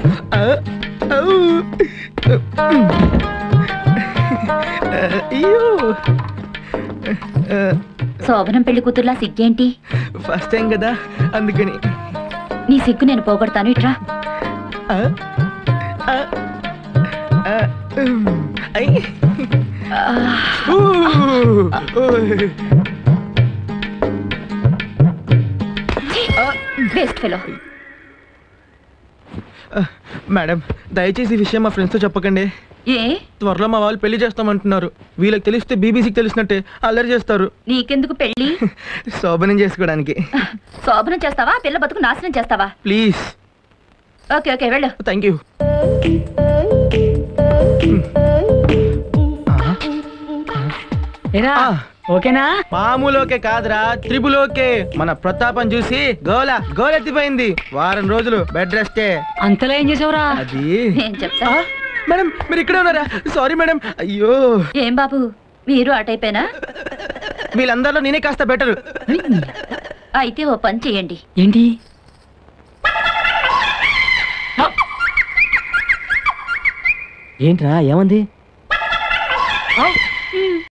ఆ, ఔ. అయ్యో శోభనం పెళ్లి కూతుర్లా సిగ్గేంటి ఫస్ట్ టైం కదా అందుకని నీ సిగ్గు నేను పోగొడతాను ఇట్రా ఆ, ఆ, ఆ, ఉమ్, ఐ. ఊ, ఓయ్. బెస్ట్ ఫెలో ఆ, మేడం దయచేసి ఈ విషయం మా ఫ్రెండ్స్తో చెప్పకండి ఏ త్వరలో మా వాళ్ళు పెళ్లి చేస్తామంటున్నారు వీళ్ళకి తెలిస్తే బీబీసీకి తెలిసినట్టే అల్లరి చేస్తారు నీకెందుకు పెళ్లి శోభనం చేసుకోవడానికి శోభనం చేస్తావా పిల్ల బతుకు నాశనం చేస్తావా ప్లీజ్ ఓకే ఓకే వెళ్ళు థ్యాంక్ యూ ఏరా ఆ. ఓకేనా మామూలోకే కాదురా త్రిబులోకే మన ప్రతాపం చూసి గోల గోలెత్తిపోయింది వారం రోజులు బెడ్ రెస్టే అంతలా ఏం చేసావురా అది నేను చెప్తా ఆ, మేడం మీరు ఇక్కడే ఉన్నారా సారీ మేడం అయ్యో ఏం బాబు మీరు అటైపోయినా వీళ్ళందరిలో నేనే కాస్త బెటర్ అయితే ఓ పని చేయండి ఏంటి ఏంట్రా ఏమంది ఆ,